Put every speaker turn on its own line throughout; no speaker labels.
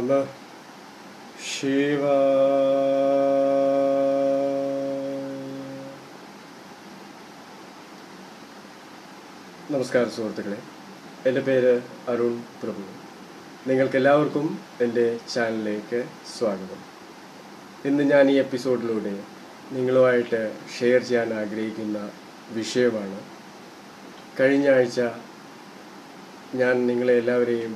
നമ ശിവ നമസ്കാരം സുഹൃത്തുക്കളെ എൻ്റെ പേര് അരുൺ പ്രഭു നിങ്ങൾക്കെല്ലാവർക്കും എൻ്റെ ചാനലിലേക്ക് സ്വാഗതം ഇന്ന് ഞാൻ ഈ എപ്പിസോഡിലൂടെ നിങ്ങളുമായിട്ട് ഷെയർ ചെയ്യാൻ ആഗ്രഹിക്കുന്ന വിഷയമാണ് കഴിഞ്ഞ ആഴ്ച ഞാൻ നിങ്ങളെ എല്ലാവരെയും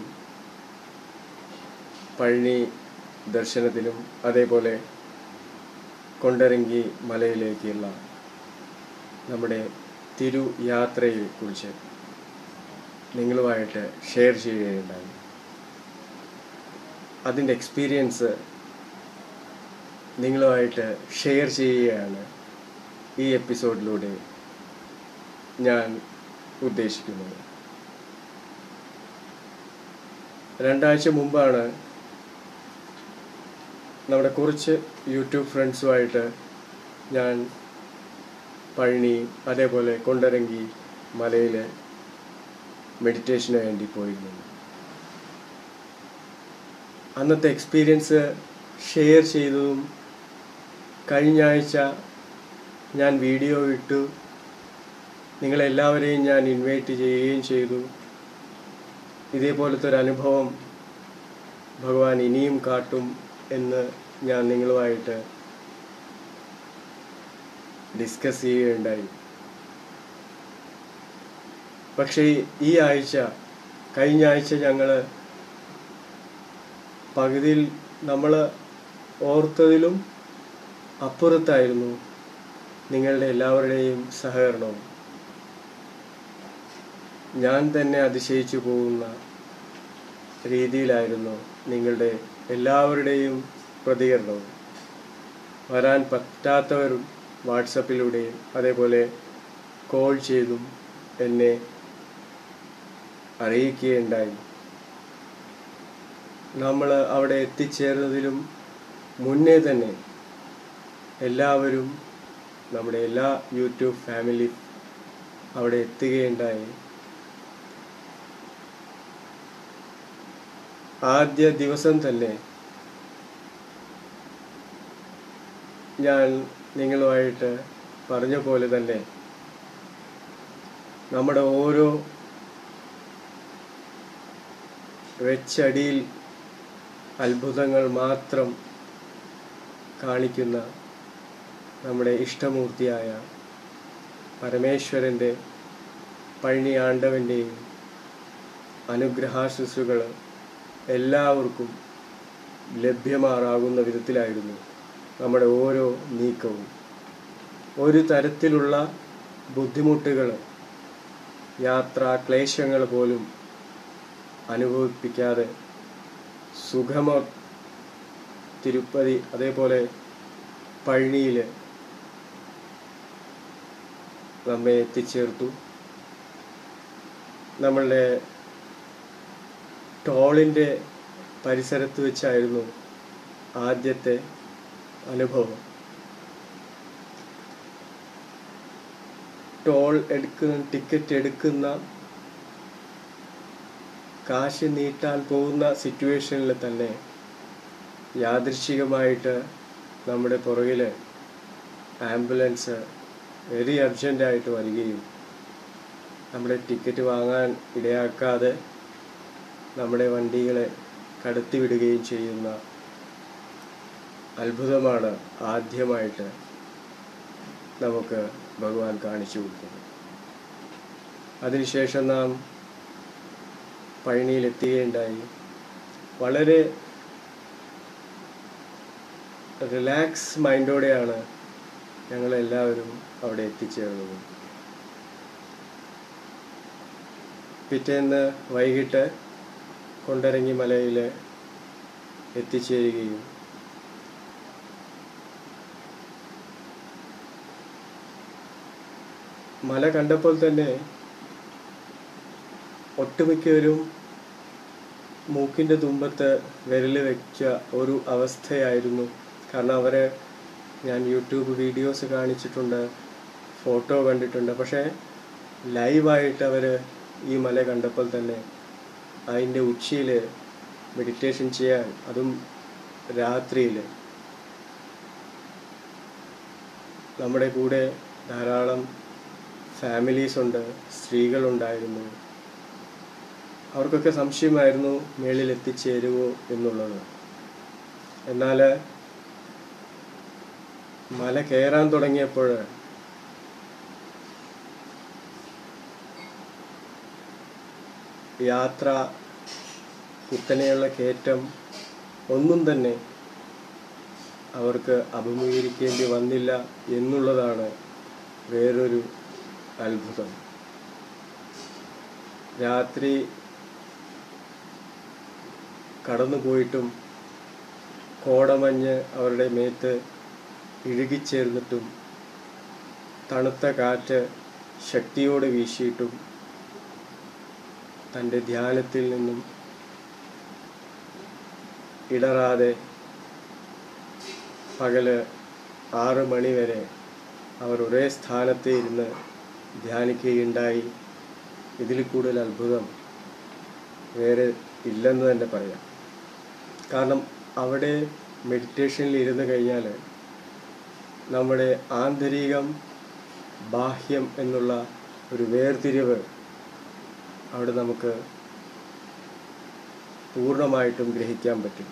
പഴനി ദർശനത്തിനും അതേപോലെ കൊണ്ടരങ്കി മലയിലേക്കുള്ള നമ്മുടെ തിരു യാത്രയെക്കുറിച്ച് നിങ്ങളുമായിട്ട് ഷെയർ ചെയ്യുകയുണ്ടായി അതിൻ്റെ എക്സ്പീരിയൻസ് നിങ്ങളുമായിട്ട് ഷെയർ ചെയ്യുകയാണ് ഈ എപ്പിസോഡിലൂടെ ഞാൻ ഉദ്ദേശിക്കുന്നത് രണ്ടാഴ്ച മുമ്പാണ് നമ്മുടെ കുറച്ച് യൂട്യൂബ് ഫ്രണ്ട്സുമായിട്ട് ഞാൻ പഴനി അതേപോലെ കൊണ്ടരങ്കി മലയിൽ മെഡിറ്റേഷന് വേണ്ടി പോയിരുന്നു അന്നത്തെ എക്സ്പീരിയൻസ് ഷെയർ ചെയ്തതും കഴിഞ്ഞ ആഴ്ച ഞാൻ വീഡിയോ ഇട്ടു നിങ്ങളെല്ലാവരെയും ഞാൻ ഇൻവൈറ്റ് ചെയ്യുകയും ചെയ്തു ഇതേപോലത്തെ ഒരു അനുഭവം ഭഗവാൻ ഇനിയും കാട്ടും എന്ന് ഞാൻ നിങ്ങളുമായിട്ട് ഡിസ്കസ് ചെയ്യുകയുണ്ടായി പക്ഷേ ഈ ആഴ്ച കഴിഞ്ഞ ആഴ്ച ഞങ്ങൾ പകുതിയിൽ നമ്മൾ ഓർത്തതിലും അപ്പുറത്തായിരുന്നു നിങ്ങളുടെ എല്ലാവരുടെയും സഹകരണവും ഞാൻ തന്നെ അതിശയിച്ചു പോകുന്ന രീതിയിലായിരുന്നു നിങ്ങളുടെ എല്ലാവരുടെയും പ്രതികരണവും വരാൻ പറ്റാത്തവരും വാട്സപ്പിലൂടെയും അതേപോലെ കോൾ ചെയ്തും എന്നെ അറിയിക്കുകയുണ്ടായി നമ്മൾ അവിടെ എത്തിച്ചേർന്നതിലും മുന്നേ തന്നെ എല്ലാവരും നമ്മുടെ എല്ലാ യൂട്യൂബ് ഫാമിലി അവിടെ എത്തുകയുണ്ടായി ആദ്യ ദിവസം തന്നെ ഞാൻ നിങ്ങളുമായിട്ട് പറഞ്ഞ പോലെ തന്നെ നമ്മുടെ ഓരോ വെച്ചടിയിൽ അത്ഭുതങ്ങൾ മാത്രം കാണിക്കുന്ന നമ്മുടെ ഇഷ്ടമൂർത്തിയായ പരമേശ്വരൻ്റെ പഴനി ആണ്ടവൻ്റെയും അനുഗ്രഹാശിസുകൾ എല്ലാവർക്കും ലഭ്യമാറാകുന്ന വിധത്തിലായിരുന്നു നമ്മുടെ ഓരോ നീക്കവും ഒരു തരത്തിലുള്ള ബുദ്ധിമുട്ടുകൾ യാത്രാ ക്ലേശങ്ങൾ പോലും അനുഭവിപ്പിക്കാതെ സുഖമ തിരുപ്പതി അതേപോലെ പഴനിയിൽ നമ്മെ എത്തിച്ചേർത്തു നമ്മളുടെ ടോളിൻ്റെ പരിസരത്ത് വെച്ചായിരുന്നു ആദ്യത്തെ അനുഭവം ടോൾ എടുക്കുന്ന ടിക്കറ്റ് എടുക്കുന്ന കാശ് നീട്ടാൻ പോകുന്ന സിറ്റുവേഷനിൽ തന്നെ യാദൃശികമായിട്ട് നമ്മുടെ പുറകിൽ ആംബുലൻസ് വെരി അർജൻറ്റായിട്ട് വരികയും നമ്മുടെ ടിക്കറ്റ് വാങ്ങാൻ ഇടയാക്കാതെ നമ്മുടെ വണ്ടികളെ കടത്തിവിടുകയും ചെയ്യുന്ന അത്ഭുതമാണ് ആദ്യമായിട്ട് നമുക്ക് ഭഗവാൻ കാണിച്ചു കൊടുക്കുന്നത് അതിനുശേഷം നാം പഴനിയിലെത്തുകയുണ്ടായി വളരെ റിലാക്സ് മൈൻഡോടെയാണ് ഞങ്ങളെല്ലാവരും അവിടെ എത്തിച്ചേർന്നത് പിറ്റേന്ന് വൈകിട്ട് കൊണ്ടരങ്ങി മലയിൽ എത്തിച്ചേരുകയും മല കണ്ടപ്പോൾ തന്നെ ഒട്ടുമിക്കവരും മൂക്കിൻ്റെ തുമ്പത്ത് വിരൽ വെച്ച ഒരു അവസ്ഥയായിരുന്നു കാരണം അവരെ ഞാൻ യൂട്യൂബ് വീഡിയോസ് കാണിച്ചിട്ടുണ്ട് ഫോട്ടോ കണ്ടിട്ടുണ്ട് പക്ഷേ ലൈവായിട്ട് അവർ ഈ മല കണ്ടപ്പോൾ തന്നെ അതിൻ്റെ ഉച്ചിയിൽ മെഡിറ്റേഷൻ ചെയ്യാൻ അതും രാത്രിയിൽ നമ്മുടെ കൂടെ ധാരാളം ഫാമിലീസ് ഉണ്ട് സ്ത്രീകളുണ്ടായിരുന്നു അവർക്കൊക്കെ സംശയമായിരുന്നു മേളിൽ എത്തിച്ചേരുമോ എന്നുള്ളത് എന്നാൽ മല കയറാൻ തുടങ്ങിയപ്പോൾ യാത്ര കുത്തനെയുള്ള കയറ്റം ഒന്നും തന്നെ അവർക്ക് അഭിമുഖീകരിക്കേണ്ടി വന്നില്ല എന്നുള്ളതാണ് വേറൊരു അത്ഭുതം രാത്രി കടന്നുപോയിട്ടും കോടമഞ്ഞ് അവരുടെ മേത്ത് ഇഴുകിച്ചേർന്നിട്ടും തണുത്ത കാറ്റ് ശക്തിയോടെ വീശിയിട്ടും തൻ്റെ ധ്യാനത്തിൽ നിന്നും ഇടറാതെ പകല് ആറ് മണി വരെ അവർ ഒരേ സ്ഥാനത്ത് ഇരുന്ന് ധ്യാനിക്കുകയുണ്ടായി ഇതിൽ കൂടുതൽ അത്ഭുതം വേറെ ഇല്ലെന്ന് തന്നെ പറയാം കാരണം അവിടെ മെഡിറ്റേഷനിൽ ഇരുന്ന് കഴിഞ്ഞാൽ നമ്മുടെ ആന്തരികം ബാഹ്യം എന്നുള്ള ഒരു വേർതിരിവ് അവിടെ നമുക്ക് പൂർണ്ണമായിട്ടും ഗ്രഹിക്കാൻ പറ്റും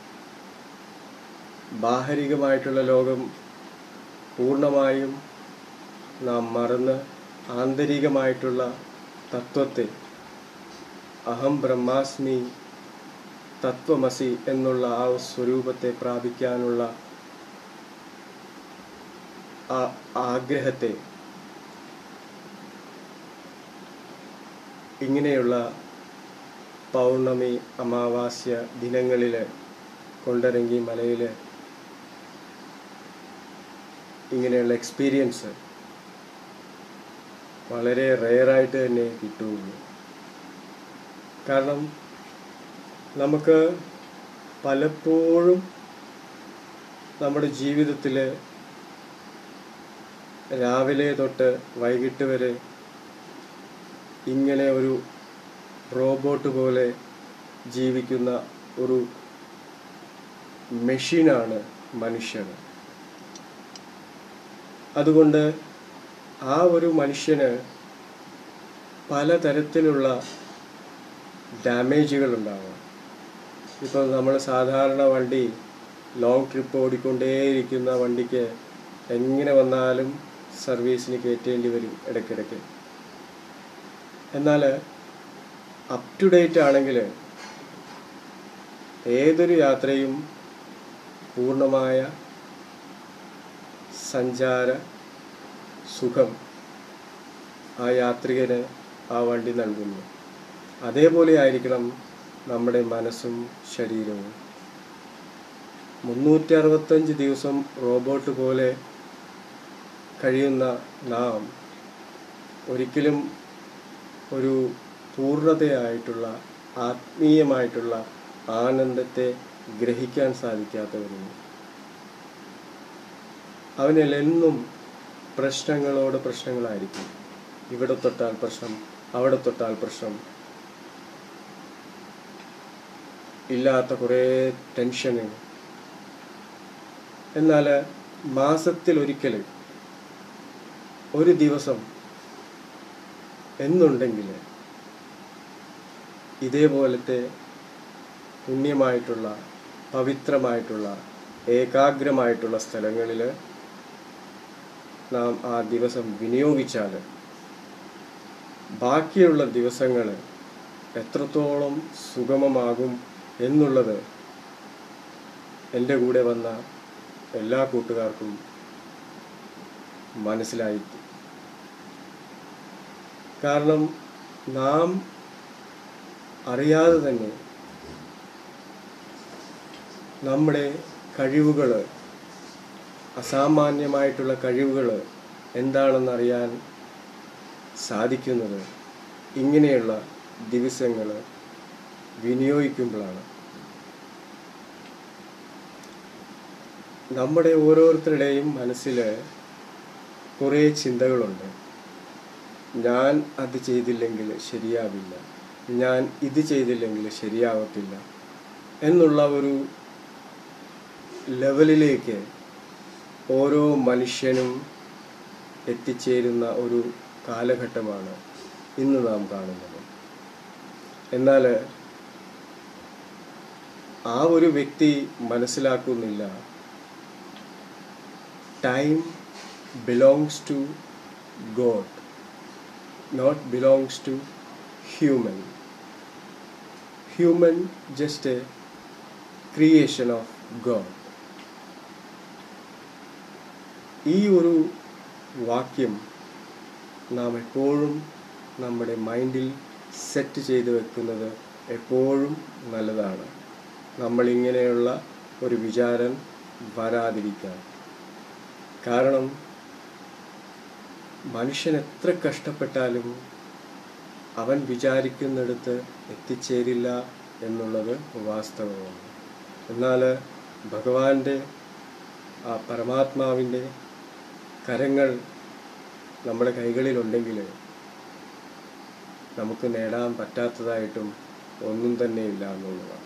ബാഹരികമായിട്ടുള്ള ലോകം പൂർണ്ണമായും നാം മറന്ന് ആന്തരികമായിട്ടുള്ള തത്വത്തെ അഹം ബ്രഹ്മാസ്മി തത്വമസി എന്നുള്ള ആ സ്വരൂപത്തെ പ്രാപിക്കാനുള്ള ആ ആഗ്രഹത്തെ ഇങ്ങനെയുള്ള പൗർണമി അമാവാസ്യ ദിനങ്ങളിൽ കൊണ്ടിറങ്ങി മലയിൽ ഇങ്ങനെയുള്ള എക്സ്പീരിയൻസ് വളരെ റെയറായിട്ട് തന്നെ കിട്ടുകയുള്ളൂ കാരണം നമുക്ക് പലപ്പോഴും നമ്മുടെ ജീവിതത്തിൽ രാവിലെ തൊട്ട് വൈകിട്ട് വരെ ഇങ്ങനെ ഒരു റോബോട്ട് പോലെ ജീവിക്കുന്ന ഒരു മെഷീനാണ് മനുഷ്യൻ അതുകൊണ്ട് ആ ഒരു മനുഷ്യന് പലതരത്തിലുള്ള ഡാമേജുകൾ ഉണ്ടാവാം ഇപ്പോൾ നമ്മൾ സാധാരണ വണ്ടി ലോങ് ട്രിപ്പ് ഓടിക്കൊണ്ടേയിരിക്കുന്ന വണ്ടിക്ക് എങ്ങനെ വന്നാലും സർവീസിന് കയറ്റേണ്ടി വരും ഇടയ്ക്കിടയ്ക്ക് എന്നാൽ അപ് ടു ഡേറ്റ് ആണെങ്കിൽ ഏതൊരു യാത്രയും പൂർണ്ണമായ സഞ്ചാര സുഖം ആ യാത്രികന് ആ വണ്ടി നൽകുന്നു അതേപോലെ ആയിരിക്കണം നമ്മുടെ മനസ്സും ശരീരവും മുന്നൂറ്റി അറുപത്തഞ്ച് ദിവസം റോബോട്ട് പോലെ കഴിയുന്ന നാം ഒരിക്കലും ഒരു പൂർണ്ണതയായിട്ടുള്ള ആത്മീയമായിട്ടുള്ള ആനന്ദത്തെ ഗ്രഹിക്കാൻ സാധിക്കാത്തവരുന്നു അവനിൽ എന്നും പ്രശ്നങ്ങളോട് പ്രശ്നങ്ങളായിരിക്കും ഇവിടെ തൊട്ടാൽ പ്രശ്നം അവിടെ തൊട്ടാൽ പ്രശ്നം ഇല്ലാത്ത കുറേ ടെൻഷനുകൾ എന്നാൽ മാസത്തിൽ ഒരിക്കൽ ഒരു ദിവസം എന്നുണ്ടെങ്കിൽ ഇതേപോലത്തെ പുണ്യമായിട്ടുള്ള പവിത്രമായിട്ടുള്ള ഏകാഗ്രമായിട്ടുള്ള സ്ഥലങ്ങളിൽ നാം ആ ദിവസം വിനിയോഗിച്ചാൽ ബാക്കിയുള്ള ദിവസങ്ങൾ എത്രത്തോളം സുഗമമാകും എന്നുള്ളത് എൻ്റെ കൂടെ വന്ന എല്ലാ കൂട്ടുകാർക്കും മനസ്സിലായി കാരണം നാം അറിയാതെ തന്നെ നമ്മുടെ കഴിവുകൾ അസാമാന്യമായിട്ടുള്ള കഴിവുകൾ എന്താണെന്നറിയാൻ സാധിക്കുന്നത് ഇങ്ങനെയുള്ള ദിവസങ്ങൾ വിനിയോഗിക്കുമ്പോഴാണ് നമ്മുടെ ഓരോരുത്തരുടെയും മനസ്സിൽ കുറേ ചിന്തകളുണ്ട് ഞാൻ അത് ചെയ്തില്ലെങ്കിൽ ശരിയാവില്ല ഞാൻ ഇത് ചെയ്തില്ലെങ്കിൽ ശരിയാവത്തില്ല എന്നുള്ള ഒരു ലെവലിലേക്ക് ഓരോ മനുഷ്യനും എത്തിച്ചേരുന്ന ഒരു കാലഘട്ടമാണ് ഇന്ന് നാം കാണുന്നത് എന്നാൽ ആ ഒരു വ്യക്തി മനസ്സിലാക്കുന്നില്ല time belongs to god not belongs to human human just a creation of god ഈ ഒരു വാക്യം നാം എപ്പോഴും നമ്മുടെ മൈൻഡിൽ സെറ്റ് ചെയ്ത് വെക്കുന്നത് എപ്പോഴും നല്ലതാണ് നമ്മളിങ്ങനെയുള്ള ഒരു വിചാരം വരാതിരിക്കാൻ കാരണം മനുഷ്യൻ എത്ര കഷ്ടപ്പെട്ടാലും അവൻ വിചാരിക്കുന്നിടത്ത് എത്തിച്ചേരില്ല എന്നുള്ളത് വാസ്തവമാണ് എന്നാൽ ഭഗവാന്റെ ആ പരമാത്മാവിൻ്റെ കരങ്ങൾ നമ്മുടെ കൈകളിലുണ്ടെങ്കിൽ നമുക്ക് നേടാൻ പറ്റാത്തതായിട്ടും ഒന്നും തന്നെ ഇല്ല എന്നുള്ളതാണ്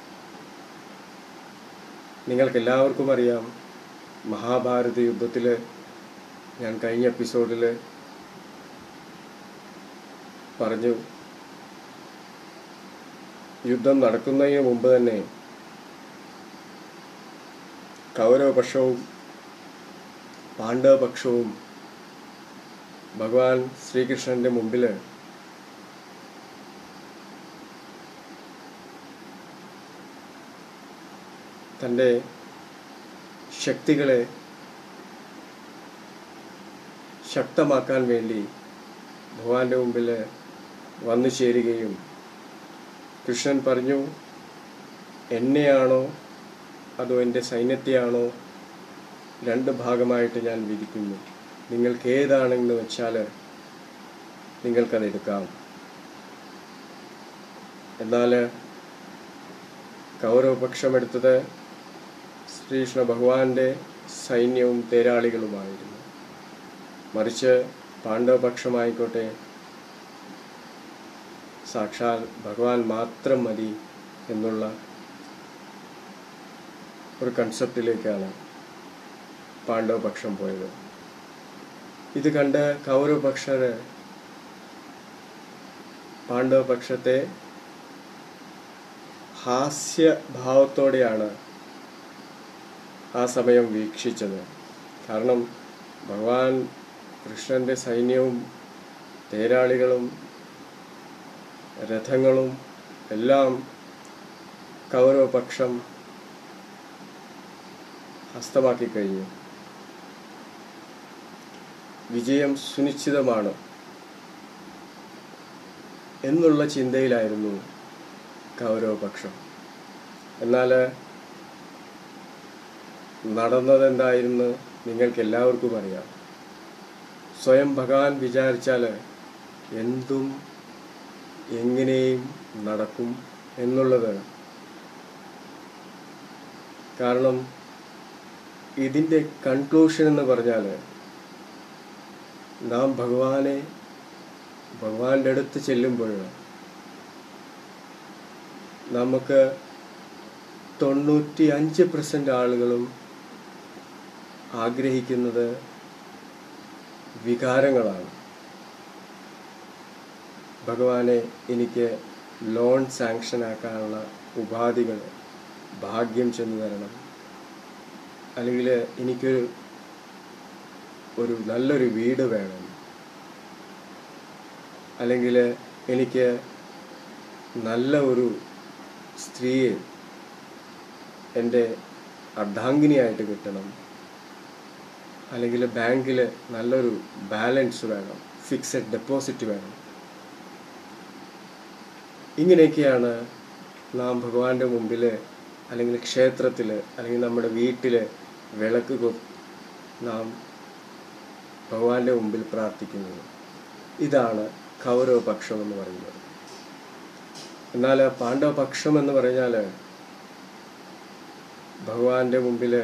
നിങ്ങൾക്ക് എല്ലാവർക്കും അറിയാം മഹാഭാരത യുദ്ധത്തിൽ ഞാൻ കഴിഞ്ഞ എപ്പിസോഡിൽ പറഞ്ഞു യുദ്ധം നടക്കുന്നതിന് മുമ്പ് തന്നെ കൗരവപക്ഷവും പാണ്ഡവപക്ഷവും ഭഗവാൻ ശ്രീകൃഷ്ണന്റെ മുമ്പിൽ തൻ്റെ ശക്തികളെ ശക്തമാക്കാൻ വേണ്ടി ഭഗവാന്റെ മുമ്പിൽ വന്നു ചേരുകയും കൃഷ്ണൻ പറഞ്ഞു എന്നെയാണോ അതോ എൻ്റെ സൈന്യത്തെയാണോ രണ്ട് ഭാഗമായിട്ട് ഞാൻ വിധിക്കുന്നു നിങ്ങൾക്ക് ഏതാണെന്ന് വെച്ചാൽ നിങ്ങൾക്കത് എടുക്കാം എന്നാൽ കൗരവപക്ഷമെടുത്തത് ശ്രീകൃഷ്ണ ഭഗവാന്റെ സൈന്യവും തേരാളികളുമായിരുന്നു മറിച്ച് പാണ്ഡവപക്ഷമായിക്കോട്ടെ സാക്ഷാൽ ഭഗവാൻ മാത്രം മതി എന്നുള്ള ഒരു കൺസെപ്റ്റിലേക്കാണ് പാണ്ഡവപക്ഷം പോയത് ഇത് കണ്ട് കൗരവപക്ഷര് പാണ്ഡവപക്ഷത്തെ ഹാസ്യഭാവത്തോടെയാണ് ആ സമയം വീക്ഷിച്ചത് കാരണം ഭഗവാൻ കൃഷ്ണന്റെ സൈന്യവും തേരാളികളും രഥങ്ങളും എല്ലാം കൗരവപക്ഷം ഹസ്തമാക്കി കഴിഞ്ഞു വിജയം സുനിശ്ചിതമാണ് എന്നുള്ള ചിന്തയിലായിരുന്നു കൗരവപക്ഷം എന്നാൽ നടന്നതെന്തായിരുന്നു നിങ്ങൾക്ക് എല്ലാവർക്കും അറിയാം സ്വയം ഭഗവാൻ വിചാരിച്ചാൽ എന്തും എങ്ങനെയും നടക്കും എന്നുള്ളത് കാരണം ഇതിൻ്റെ കൺക്ലൂഷൻ എന്ന് പറഞ്ഞാൽ നാം ഭഗവാനെ ഭഗവാന്റെ അടുത്ത് ചെല്ലുമ്പോൾ നമുക്ക് തൊണ്ണൂറ്റി അഞ്ച് പെർസെൻ്റ് ആളുകളും ആഗ്രഹിക്കുന്നത് വികാരങ്ങളാണ് ഭഗവാനെ എനിക്ക് ലോൺ സാങ്ഷൻ ആക്കാനുള്ള ഉപാധികൾ ഭാഗ്യം ചെന്ന് തരണം അല്ലെങ്കിൽ എനിക്കൊരു ഒരു നല്ലൊരു വീട് വേണം അല്ലെങ്കിൽ എനിക്ക് നല്ല ഒരു സ്ത്രീയെ എൻ്റെ അർദ്ധാംഗിനിയായിട്ട് കിട്ടണം അല്ലെങ്കിൽ ബാങ്കിൽ നല്ലൊരു ബാലൻസ് വേണം ഫിക്സഡ് ഡെപ്പോസിറ്റ് വേണം ഇങ്ങനെയൊക്കെയാണ് നാം ഭഗവാന്റെ മുമ്പിൽ അല്ലെങ്കിൽ ക്ഷേത്രത്തിൽ അല്ലെങ്കിൽ നമ്മുടെ വീട്ടിൽ വിളക്ക് കൊ നാം ഭഗവാന്റെ മുമ്പിൽ പ്രാർത്ഥിക്കുന്നത് ഇതാണ് കൗരവപക്ഷം എന്ന് പറയുന്നത് എന്നാൽ പാണ്ഡവപക്ഷം എന്ന് പറഞ്ഞാൽ ഭഗവാന്റെ മുമ്പിൽ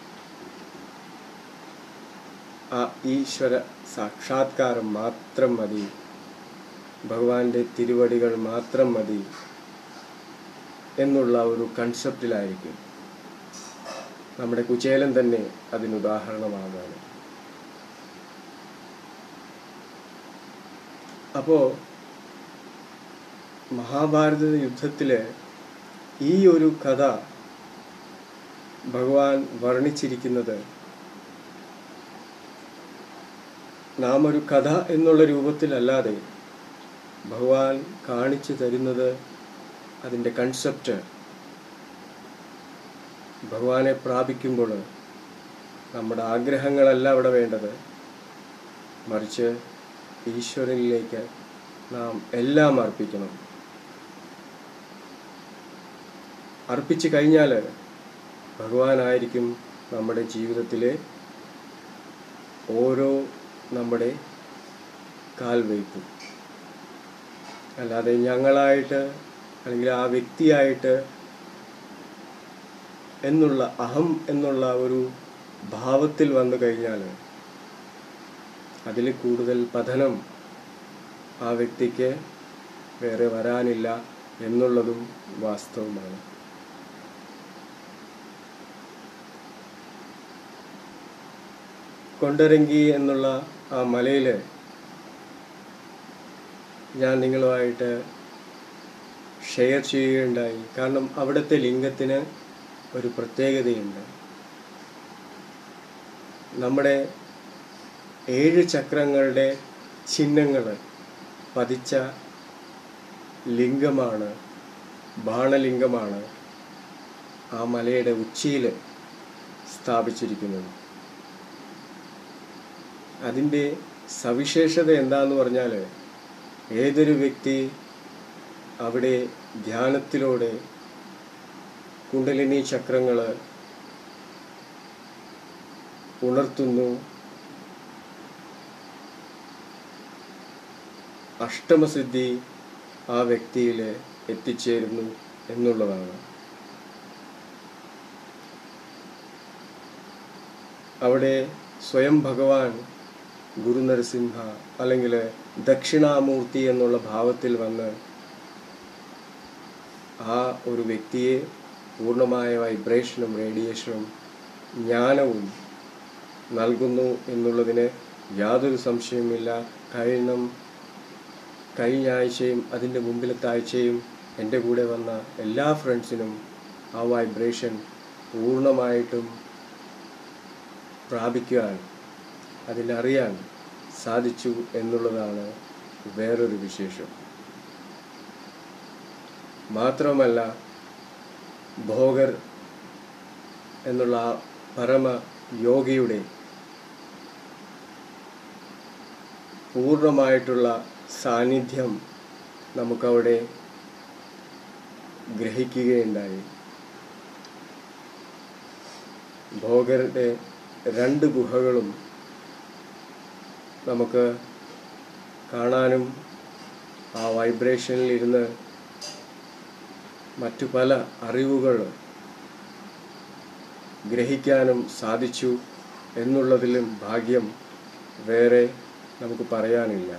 ആ ഈശ്വര സാക്ഷാത്കാരം മാത്രം മതി ഭഗവാന്റെ തിരുവടികൾ മാത്രം മതി എന്നുള്ള ഒരു കൺസെപ്റ്റിലായിരിക്കും നമ്മുടെ കുചേലൻ തന്നെ അതിന് ഉദാഹരണമാകാണ് അപ്പോൾ മഹാഭാരത യുദ്ധത്തിലെ ഈ ഒരു കഥ ഭഗവാൻ വർണ്ണിച്ചിരിക്കുന്നത് നാം ഒരു കഥ എന്നുള്ള രൂപത്തിലല്ലാതെ ഭഗവാൻ കാണിച്ചു തരുന്നത് അതിൻ്റെ കൺസെപ്റ്റ് ഭഗവാനെ പ്രാപിക്കുമ്പോൾ നമ്മുടെ ആഗ്രഹങ്ങളല്ല അവിടെ വേണ്ടത് മറിച്ച് ഈശ്വരനിലേക്ക് നാം എല്ലാം അർപ്പിക്കണം അർപ്പിച്ചു കഴിഞ്ഞാൽ ഭഗവാനായിരിക്കും നമ്മുടെ ജീവിതത്തിലെ ഓരോ നമ്മുടെ കാൽവയ്പും അല്ലാതെ ഞങ്ങളായിട്ട് അല്ലെങ്കിൽ ആ വ്യക്തിയായിട്ട് എന്നുള്ള അഹം എന്നുള്ള ഒരു ഭാവത്തിൽ വന്നു കഴിഞ്ഞാൽ അതിൽ കൂടുതൽ പതനം ആ വ്യക്തിക്ക് വേറെ വരാനില്ല എന്നുള്ളതും വാസ്തവമാണ് കൊണ്ടരങ്കി എന്നുള്ള ആ മലയിൽ ഞാൻ നിങ്ങളുമായിട്ട് ഷെയർ ചെയ്യുകയുണ്ടായി കാരണം അവിടുത്തെ ലിംഗത്തിന് ഒരു പ്രത്യേകതയുണ്ട് നമ്മുടെ ഏഴ് ചക്രങ്ങളുടെ ചിഹ്നങ്ങൾ പതിച്ച ലിംഗമാണ് ബാണലിംഗമാണ് ആ മലയുടെ ഉച്ചിയിൽ സ്ഥാപിച്ചിരിക്കുന്നത് അതിൻ്റെ സവിശേഷത എന്താന്ന് പറഞ്ഞാൽ ഏതൊരു വ്യക്തി അവിടെ ധ്യാനത്തിലൂടെ കുണ്ടലിനി ചക്രങ്ങൾ ഉണർത്തുന്നു അഷ്ടമസിദ്ധി ആ വ്യക്തിയിൽ എത്തിച്ചേരുന്നു എന്നുള്ളതാണ് അവിടെ സ്വയം ഭഗവാൻ ഗുരു നരസിംഹ അല്ലെങ്കിൽ ദക്ഷിണാമൂർത്തി എന്നുള്ള ഭാവത്തിൽ വന്ന് ആ ഒരു വ്യക്തിയെ പൂർണ്ണമായ വൈബ്രേഷനും റേഡിയേഷനും ജ്ഞാനവും നൽകുന്നു എന്നുള്ളതിന് യാതൊരു സംശയവുമില്ല കാരണം കഴിഞ്ഞ ആഴ്ചയും അതിൻ്റെ മുമ്പിലത്തെ ആഴ്ചയും എൻ്റെ കൂടെ വന്ന എല്ലാ ഫ്രണ്ട്സിനും ആ വൈബ്രേഷൻ പൂർണ്ണമായിട്ടും പ്രാപിക്കുവാൻ അതിനറിയാൻ സാധിച്ചു എന്നുള്ളതാണ് വേറൊരു വിശേഷം മാത്രമല്ല ഭോഗർ എന്നുള്ള ആ പരമ യോഗിയുടെ പൂർണ്ണമായിട്ടുള്ള സാന്നിധ്യം നമുക്കവിടെ ഗ്രഹിക്കുകയുണ്ടായി ഭോഗരുടെ രണ്ട് ഗുഹകളും നമുക്ക് കാണാനും ആ വൈബ്രേഷനിൽ ഇരുന്ന് മറ്റു പല അറിവുകൾ ഗ്രഹിക്കാനും സാധിച്ചു എന്നുള്ളതിലും ഭാഗ്യം വേറെ നമുക്ക് പറയാനില്ല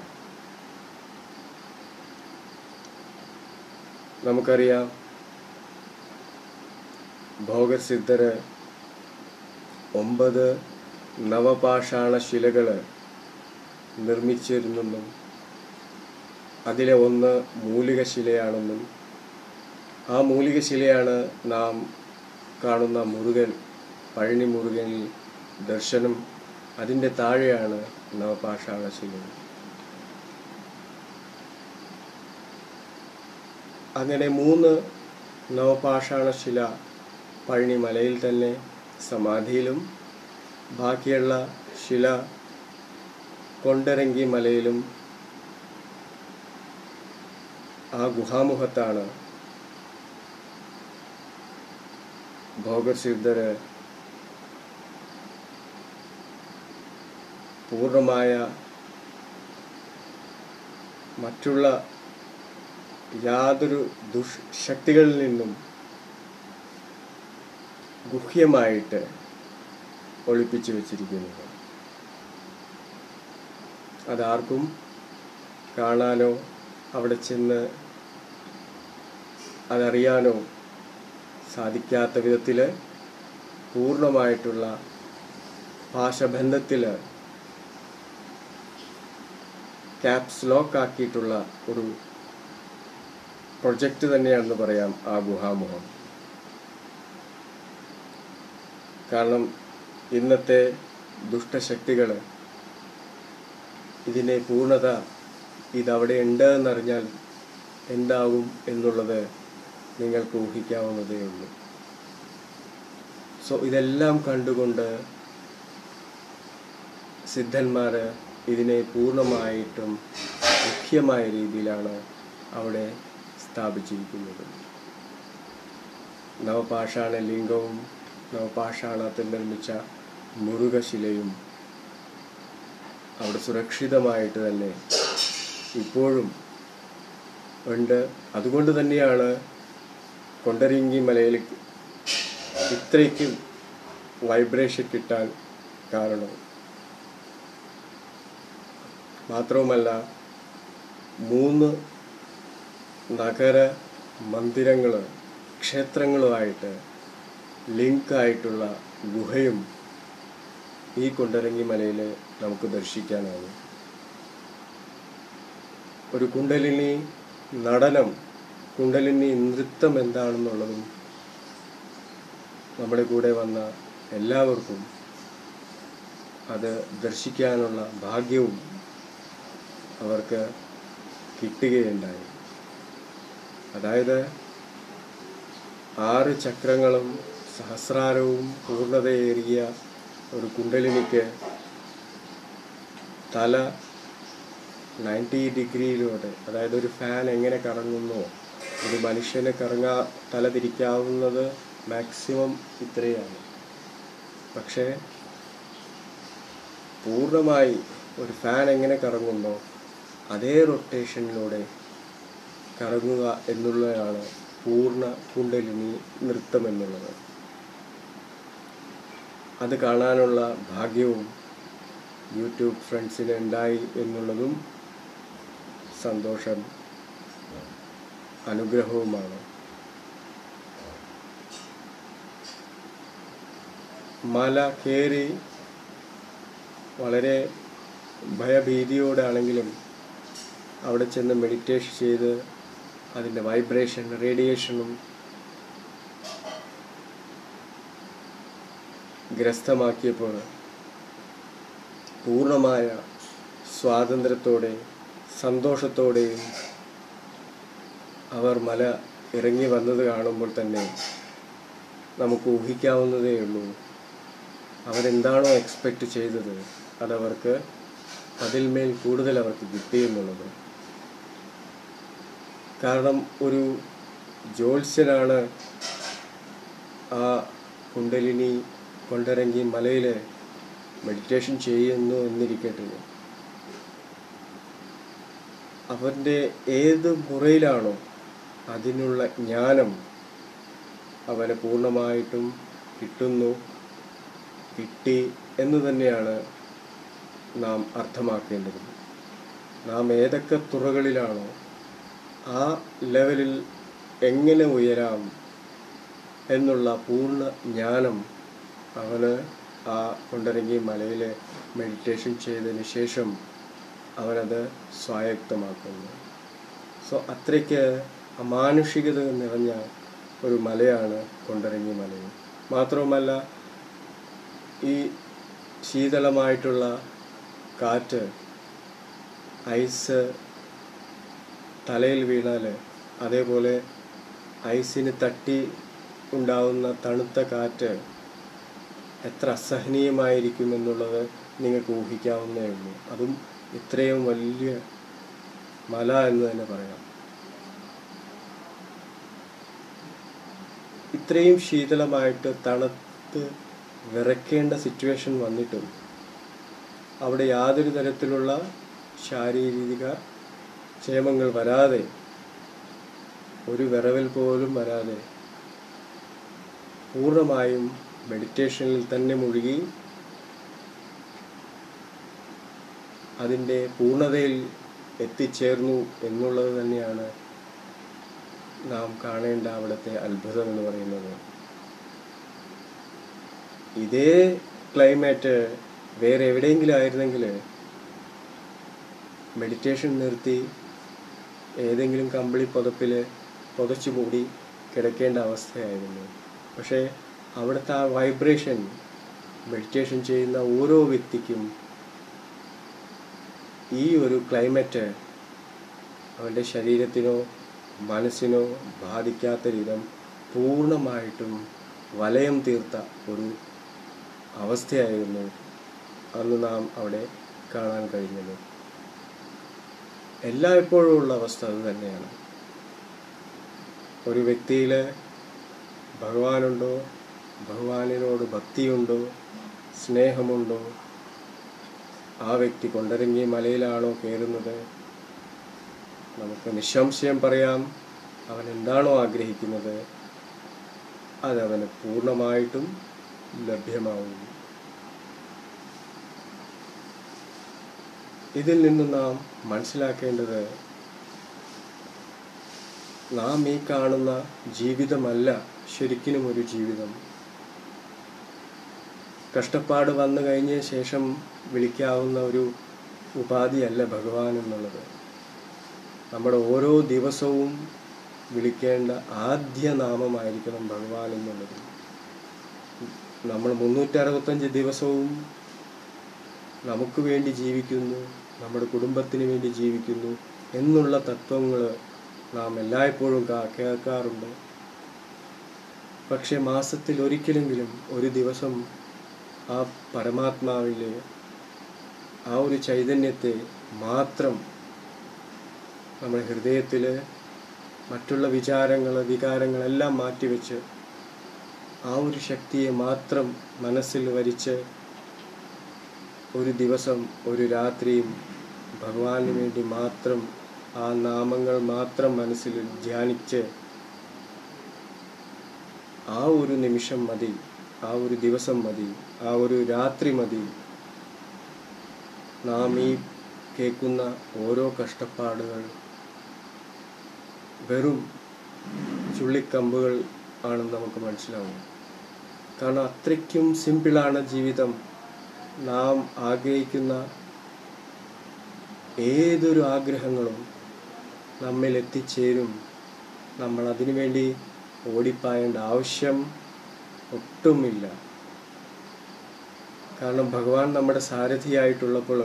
നമുക്കറിയാം ഭോഗസിദ്ധര് ഒമ്പത് നവപാഷാണ ശിലകൾ നിർമ്മിച്ചിരുന്നെന്നും അതിലെ ഒന്ന് മൂലിക ശിലയാണെന്നും ആ മൂലിക ശിലയാണ് നാം കാണുന്ന മുരുകൻ പഴനി മുരുകനിൽ ദർശനം അതിൻ്റെ താഴെയാണ് നവപാഷാണ ശില അങ്ങനെ മൂന്ന് നവപാഷാണ ശില പഴനി മലയിൽ തന്നെ സമാധിയിലും ബാക്കിയുള്ള ശില കൊണ്ടരങ്കി മലയിലും ആ ഗുഹാമുഖത്താണ് ഭോഗസിദ്ധര് പൂർണ്ണമായ മറ്റുള്ള യാതൊരു ദുഷ്ശക്തികളിൽ നിന്നും ഗുഹ്യമായിട്ട് ഒളിപ്പിച്ചു വച്ചിരിക്കുന്നത് അതാർക്കും കാണാനോ അവിടെ ചെന്ന് അതറിയാനോ സാധിക്കാത്ത വിധത്തിൽ പൂർണ്ണമായിട്ടുള്ള ഭാഷബന്ധത്തിൽ ക്യാപ്സ് ലോക്ക് ആക്കിയിട്ടുള്ള ഒരു പ്രൊജക്റ്റ് തന്നെയാണെന്ന് പറയാം ആ ഗുഹാമുഖം കാരണം ഇന്നത്തെ ദുഷ്ടശക്തികൾ ഇതിനെ പൂർണ്ണത ഇതവിടെ ഉണ്ട് എന്നറിഞ്ഞാൽ എന്താകും എന്നുള്ളത് നിങ്ങൾക്ക് ഊഹിക്കാവുന്നതേ ഉള്ളൂ സോ ഇതെല്ലാം കണ്ടുകൊണ്ട് സിദ്ധന്മാർ ഇതിനെ പൂർണ്ണമായിട്ടും മുഖ്യമായ രീതിയിലാണ് അവിടെ സ്ഥാപിച്ചിരിക്കുന്നത് നവപാഷാണ ലിംഗവും നവപാഷാണത്തിൽ നിർമ്മിച്ച മുരുകശിലയും അവിടെ സുരക്ഷിതമായിട്ട് തന്നെ ഇപ്പോഴും ഉണ്ട് അതുകൊണ്ട് തന്നെയാണ് കൊണ്ടരിങ്കി മലയിൽ ഇത്രയ്ക്കും വൈബ്രേഷൻ കിട്ടാൻ കാരണം മാത്രവുമല്ല മൂന്ന് നഗര മന്ദിരങ്ങൾ ക്ഷേത്രങ്ങളുമായിട്ട് ലിങ്കായിട്ടുള്ള ഗുഹയും ഈ കൊണ്ടരങ്ങി മലയിൽ നമുക്ക് ദർശിക്കാനാകും ഒരു കുണ്ടലിനി നടനം കുണ്ടലിനി നൃത്തം എന്താണെന്നുള്ളതും നമ്മുടെ കൂടെ വന്ന എല്ലാവർക്കും അത് ദർശിക്കാനുള്ള ഭാഗ്യവും അവർക്ക് കിട്ടുകയുണ്ടായി അതായത് ആറ് ചക്രങ്ങളും സഹസ്രാരവും പൂർണ്ണതയേറിയ ഒരു കുണ്ടലിനിക്ക് തല നയൻറ്റി ഡിഗ്രിയിലൂടെ അതായത് ഒരു ഫാൻ എങ്ങനെ കറങ്ങുന്നോ ഒരു മനുഷ്യന് കറങ്ങാ തല തിരിക്കാവുന്നത് മാക്സിമം ഇത്രയാണ് പക്ഷേ പൂർണ്ണമായി ഒരു ഫാൻ എങ്ങനെ കറങ്ങുന്നോ അതേ റൊട്ടേഷനിലൂടെ കറങ്ങുക എന്നുള്ളതാണ് പൂർണ്ണ കുണ്ടലിനി നൃത്തം എന്നുള്ളത് അത് കാണാനുള്ള ഭാഗ്യവും യൂട്യൂബ് ഫ്രണ്ട്സിന് ഉണ്ടായി എന്നുള്ളതും സന്തോഷം അനുഗ്രഹവുമാണ് മല കയറി വളരെ ഭയഭീതിയോടാണെങ്കിലും അവിടെ ചെന്ന് മെഡിറ്റേഷൻ ചെയ്ത് അതിൻ്റെ വൈബ്രേഷൻ റേഡിയേഷനും ഗ്രസ്തമാക്കിയപ്പോൾ പൂർണ്ണമായ സ്വാതന്ത്ര്യത്തോടെ സന്തോഷത്തോടെയും അവർ മല ഇറങ്ങി വന്നത് കാണുമ്പോൾ തന്നെ നമുക്ക് ഊഹിക്കാവുന്നതേ ഉള്ളൂ അവരെന്താണോ എക്സ്പെക്റ്റ് ചെയ്തത് അതവർക്ക് അതിന്മേൽ കൂടുതൽ അവർക്ക് കിട്ടി എന്നുള്ളത് കാരണം ഒരു ജ്യോത്സ്യനാണ് ആ കുണ്ടലിനി കൊണ്ടിറങ്ങി മലയിൽ മെഡിറ്റേഷൻ ചെയ്യുന്നു എന്നിരിക്കട്ടെ അവൻ്റെ ഏത് മുറയിലാണോ അതിനുള്ള ജ്ഞാനം അവന് പൂർണ്ണമായിട്ടും കിട്ടുന്നു കിട്ടി എന്ന് തന്നെയാണ് നാം അർത്ഥമാക്കേണ്ടത് നാം ഏതൊക്കെ തുറകളിലാണോ ആ ലെവലിൽ എങ്ങനെ ഉയരാം എന്നുള്ള പൂർണ്ണ ജ്ഞാനം അവന് ആ കൊണ്ടിറങ്ങി മലയിൽ മെഡിറ്റേഷൻ ചെയ്തതിന് ശേഷം അവനത് സ്വായക്തമാക്കുന്നു സോ അത്രയ്ക്ക് അമാനുഷികത നിറഞ്ഞ ഒരു മലയാണ് കൊണ്ടിറങ്ങി മലയും മാത്രവുമല്ല ഈ ശീതളമായിട്ടുള്ള കാറ്റ് ഐസ് തലയിൽ വീണാൽ അതേപോലെ ഐസിന് തട്ടി ഉണ്ടാവുന്ന തണുത്ത കാറ്റ് എത്ര അസഹനീയമായിരിക്കും എന്നുള്ളത് നിങ്ങൾക്ക് ഊഹിക്കാവുന്നേ ഉള്ളൂ അതും ഇത്രയും വലിയ മല എന്ന് തന്നെ പറയാം ഇത്രയും ശീതളമായിട്ട് തണുത്ത് വിറയ്ക്കേണ്ട സിറ്റുവേഷൻ വന്നിട്ടും അവിടെ യാതൊരു തരത്തിലുള്ള ശാരീരിക ക്ഷേമങ്ങൾ വരാതെ ഒരു വിറവൽ പോലും വരാതെ പൂർണ്ണമായും മെഡിറ്റേഷനിൽ തന്നെ മുഴുകി അതിൻ്റെ പൂർണ്ണതയിൽ എത്തിച്ചേർന്നു എന്നുള്ളത് തന്നെയാണ് നാം കാണേണ്ട അവിടുത്തെ അത്ഭുതം എന്ന് പറയുന്നത് ഇതേ ക്ലൈമറ്റ് വേറെ എവിടെയെങ്കിലും ആയിരുന്നെങ്കിൽ മെഡിറ്റേഷൻ നിർത്തി ഏതെങ്കിലും കമ്പിളി പുതപ്പിൽ പുതച്ചു മൂടി കിടക്കേണ്ട അവസ്ഥയായിരുന്നു പക്ഷേ അവിടുത്തെ ആ വൈബ്രേഷൻ മെഡിറ്റേഷൻ ചെയ്യുന്ന ഓരോ വ്യക്തിക്കും ഈ ഒരു ക്ലൈമറ്റ് അവൻ്റെ ശരീരത്തിനോ മനസ്സിനോ ബാധിക്കാത്ത വിധം പൂർണ്ണമായിട്ടും വലയം തീർത്ത ഒരു അവസ്ഥയായിരുന്നു അന്ന് നാം അവിടെ കാണാൻ കഴിഞ്ഞത് എല്ലായ്പ്പോഴും ഉള്ള അവസ്ഥ അത് തന്നെയാണ് ഒരു വ്യക്തിയിൽ ഭഗവാനുണ്ടോ ഭഗവാനിനോട് ഭക്തിയുണ്ടോ സ്നേഹമുണ്ടോ ആ വ്യക്തി കൊണ്ടരങ്ങി മലയിലാണോ കയറുന്നത് നമുക്ക് നിസ്സംശയം പറയാം അവൻ എന്താണോ ആഗ്രഹിക്കുന്നത് അതവന് പൂർണ്ണമായിട്ടും ലഭ്യമാവും ഇതിൽ നിന്ന് നാം മനസ്സിലാക്കേണ്ടത് നാം ഈ കാണുന്ന ജീവിതമല്ല ശരിക്കിനും ഒരു ജീവിതം കഷ്ടപ്പാട് വന്നു കഴിഞ്ഞ ശേഷം വിളിക്കാവുന്ന ഒരു ഉപാധിയല്ല ഭഗവാൻ എന്നുള്ളത് നമ്മുടെ ഓരോ ദിവസവും വിളിക്കേണ്ട ആദ്യ നാമമായിരിക്കണം ഭഗവാൻ എന്നുള്ളത് നമ്മൾ മുന്നൂറ്റി അറുപത്തഞ്ച് ദിവസവും നമുക്ക് വേണ്ടി ജീവിക്കുന്നു നമ്മുടെ കുടുംബത്തിന് വേണ്ടി ജീവിക്കുന്നു എന്നുള്ള തത്വങ്ങൾ നാം എല്ലായ്പ്പോഴും കാ- കേൾക്കാറുണ്ട് പക്ഷെ മാസത്തിൽ ഒരിക്കലെങ്കിലും ഒരു ദിവസം ആ പരമാത്മാവിലെ ആ ഒരു ചൈതന്യത്തെ മാത്രം നമ്മുടെ ഹൃദയത്തിൽ മറ്റുള്ള വിചാരങ്ങൾ വികാരങ്ങളെല്ലാം മാറ്റിവെച്ച് ആ ഒരു ശക്തിയെ മാത്രം മനസ്സിൽ വരിച്ച് ഒരു ദിവസം ഒരു രാത്രിയും ഭഗവാന് വേണ്ടി മാത്രം ആ നാമങ്ങൾ മാത്രം മനസ്സിൽ ധ്യാനിച്ച് ആ ഒരു നിമിഷം മതി ആ ഒരു ദിവസം മതി ആ ഒരു രാത്രി മതി നാം ഈ കേൾക്കുന്ന ഓരോ കഷ്ടപ്പാടുകൾ വെറും ചുള്ളിക്കമ്പുകൾ ആണെന്ന് നമുക്ക് മനസ്സിലാവും കാരണം അത്രയ്ക്കും സിമ്പിളാണ് ജീവിതം നാം ആഗ്രഹിക്കുന്ന ഏതൊരു ആഗ്രഹങ്ങളും നമ്മിൽ എത്തിച്ചേരും നമ്മൾ അതിനു വേണ്ടി ഓടിപ്പായേണ്ട ആവശ്യം ഒട്ടുമില്ല കാരണം ഭഗവാൻ നമ്മുടെ സാരഥിയായിട്ടുള്ളപ്പോൾ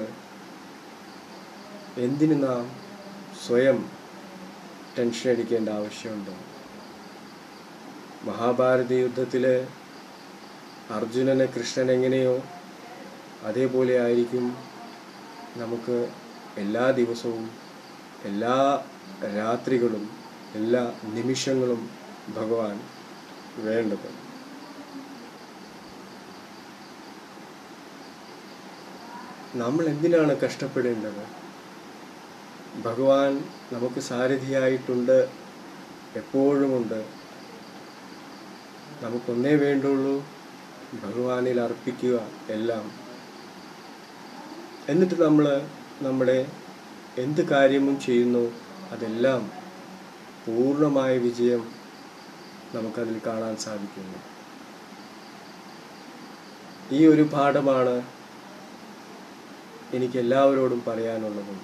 എന്തിന് നാം സ്വയം ടെൻഷൻ അടിക്കേണ്ട ആവശ്യമുണ്ടോ മഹാഭാരത യുദ്ധത്തിലെ അർജുനനെ കൃഷ്ണൻ എങ്ങനെയോ അതേപോലെ ആയിരിക്കും നമുക്ക് എല്ലാ ദിവസവും എല്ലാ രാത്രികളും എല്ലാ നിമിഷങ്ങളും ഭഗവാൻ വേണ്ടത് നമ്മൾ എന്തിനാണ് കഷ്ടപ്പെടേണ്ടത് ഭഗവാൻ നമുക്ക് സാരഥിയായിട്ടുണ്ട് എപ്പോഴുമുണ്ട് നമുക്കൊന്നേ വേണ്ടുള്ളൂ ഭഗവാനിൽ അർപ്പിക്കുക എല്ലാം എന്നിട്ട് നമ്മൾ നമ്മുടെ എന്ത് കാര്യവും ചെയ്യുന്നു അതെല്ലാം പൂർണ്ണമായ വിജയം നമുക്കതിൽ കാണാൻ സാധിക്കുന്നു ഈ ഒരു പാഠമാണ് എനിക്ക് എല്ലാവരോടും പറയാനുള്ളതും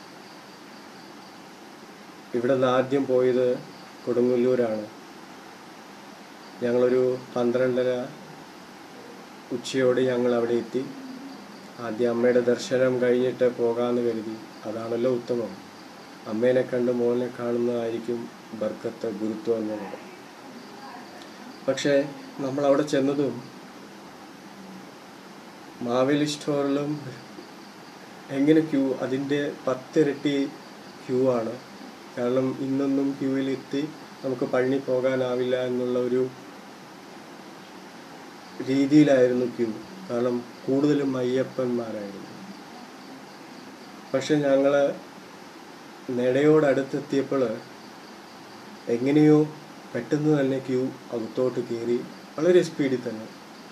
ഇവിടെ നിന്ന് ആദ്യം പോയത് കൊടുങ്ങല്ലൂരാണ് ഞങ്ങളൊരു പന്ത്രണ്ടര ഉച്ചയോടെ ഞങ്ങൾ അവിടെ എത്തി ആദ്യം അമ്മയുടെ ദർശനം കഴിഞ്ഞിട്ട് പോകാമെന്ന് കരുതി അതാണല്ലോ ഉത്തമം അമ്മേനെ കണ്ട് മോനെ കാണുന്നതായിരിക്കും ബർക്കത്ത് ഗുരുത്വം എന്നുള്ളത് പക്ഷേ നമ്മൾ അവിടെ ചെന്നതും മാവേലി സ്റ്റോറിലും എങ്ങനെ ക്യൂ അതിൻ്റെ പത്തിരട്ടി ക്യൂ ആണ് കാരണം ഇന്നൊന്നും ക്യൂവിലെത്തി നമുക്ക് പഴനി പോകാനാവില്ല എന്നുള്ള ഒരു രീതിയിലായിരുന്നു ക്യൂ കാരണം കൂടുതലും അയ്യപ്പന്മാരായിരുന്നു പക്ഷെ ഞങ്ങൾ നെടയോടടുത്തെത്തിയപ്പോൾ എങ്ങനെയോ പെട്ടെന്ന് തന്നെ ക്യൂ അകത്തോട്ട് കയറി വളരെ സ്പീഡിൽ തന്നെ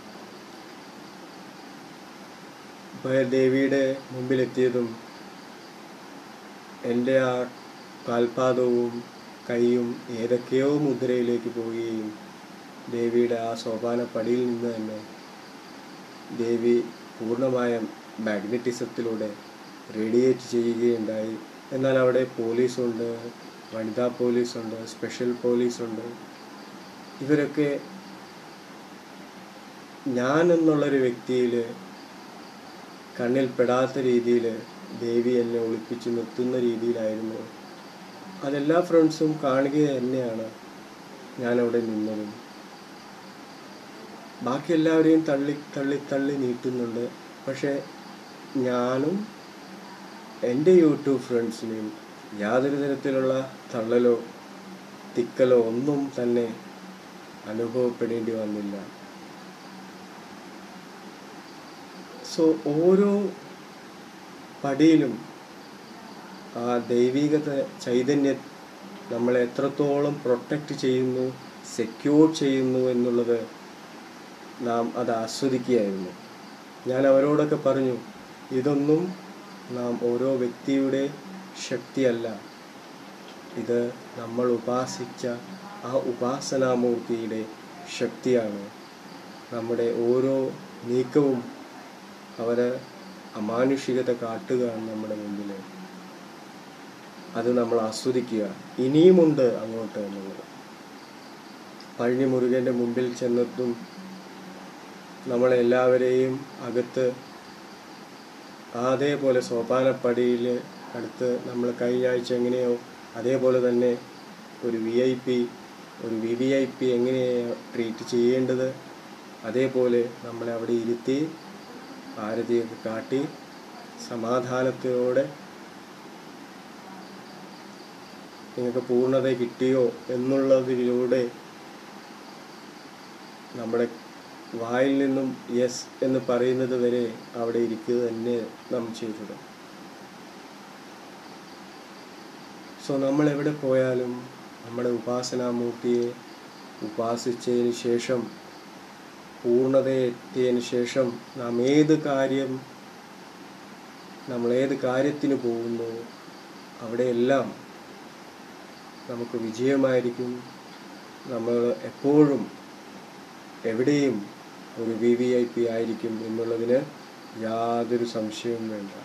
ഇപ്പോൾ ദേവിയുടെ മുമ്പിലെത്തിയതും എൻ്റെ ആ കാൽപാദവും കൈയും ഏതൊക്കെയോ മുദ്രയിലേക്ക് പോവുകയും ദേവിയുടെ ആ സോപാന പടിയിൽ നിന്ന് തന്നെ ദേവി പൂർണ്ണമായ മാഗ്നറ്റിസത്തിലൂടെ റേഡിയേറ്റ് ചെയ്യുകയുണ്ടായി എന്നാൽ അവിടെ പോലീസുണ്ട് വനിതാ പോലീസുണ്ട് സ്പെഷ്യൽ പോലീസുണ്ട് ഇവരൊക്കെ ഞാൻ എന്നുള്ളൊരു വ്യക്തിയിൽ കണ്ണിൽ പെടാത്ത രീതിയിൽ ദേവി എന്നെ ഒളിപ്പിച്ച് നിർത്തുന്ന രീതിയിലായിരുന്നു അതെല്ലാ ഫ്രണ്ട്സും കാണുക തന്നെയാണ് ഞാനവിടെ നിന്നതും ബാക്കി എല്ലാവരെയും തള്ളി തള്ളി തള്ളി നീട്ടുന്നുണ്ട് പക്ഷേ ഞാനും എൻ്റെ യൂട്യൂബ് ഫ്രണ്ട്സിനെയും യാതൊരു തരത്തിലുള്ള തള്ളലോ തിക്കലോ ഒന്നും തന്നെ അനുഭവപ്പെടേണ്ടി വന്നില്ല സോ ഓരോ പടിയിലും ആ ദൈവിക ചൈതന്യം നമ്മളെ എത്രത്തോളം പ്രൊട്ടക്റ്റ് ചെയ്യുന്നു സെക്യൂർ ചെയ്യുന്നു എന്നുള്ളത് നാം അത് ആസ്വദിക്കുകയായിരുന്നു ഞാൻ അവരോടൊക്കെ പറഞ്ഞു ഇതൊന്നും നാം ഓരോ വ്യക്തിയുടെ ശക്തിയല്ല ഇത് നമ്മൾ ഉപാസിച്ച ആ ഉപാസനാമൂർത്തിയുടെ ശക്തിയാണ് നമ്മുടെ ഓരോ നീക്കവും അവർ അമാനുഷികത കാട്ടുകയാണ് നമ്മുടെ മുമ്പിൽ അത് നമ്മൾ ആസ്വദിക്കുക ഇനിയുമുണ്ട് അങ്ങോട്ട് എന്നുള്ളത് പഴനി മുരുകൻ്റെ മുമ്പിൽ ചെന്നെത്തും നമ്മളെല്ലാവരെയും അകത്ത് അതേപോലെ സോപാനപ്പടിയിൽ അടുത്ത് നമ്മൾ കഴിഞ്ഞ ആഴ്ച എങ്ങനെയോ അതേപോലെ തന്നെ ഒരു വി ഐ പി ഒരു വി വി ഐ പി എങ്ങനെയാണ് ട്രീറ്റ് ചെയ്യേണ്ടത് അതേപോലെ നമ്മളെ അവിടെ ഇരുത്തി ആരതിയൊക്കെ കാട്ടി സമാധാനത്തോടെ നിങ്ങൾക്ക് പൂർണ്ണത കിട്ടിയോ എന്നുള്ളതിലൂടെ നമ്മുടെ വായിൽ നിന്നും യെസ് എന്ന് പറയുന്നത് വരെ അവിടെ ഇരിക്കുക തന്നെ നാം ചെയ്തത് സോ നമ്മൾ എവിടെ പോയാലും നമ്മുടെ ഉപാസനാമൂർത്തിയെ ഉപാസിച്ചതിന് ശേഷം പൂർണ്ണതയെത്തിയതിന് ശേഷം നാം ഏത് കാര്യം നമ്മൾ ഏത് കാര്യത്തിന് പോകുന്നു അവിടെയെല്ലാം നമുക്ക് വിജയമായിരിക്കും നമ്മൾ എപ്പോഴും എവിടെയും ഒരു വി വി ഐ പി ആയിരിക്കും എന്നുള്ളതിന് യാതൊരു സംശയവും വേണ്ട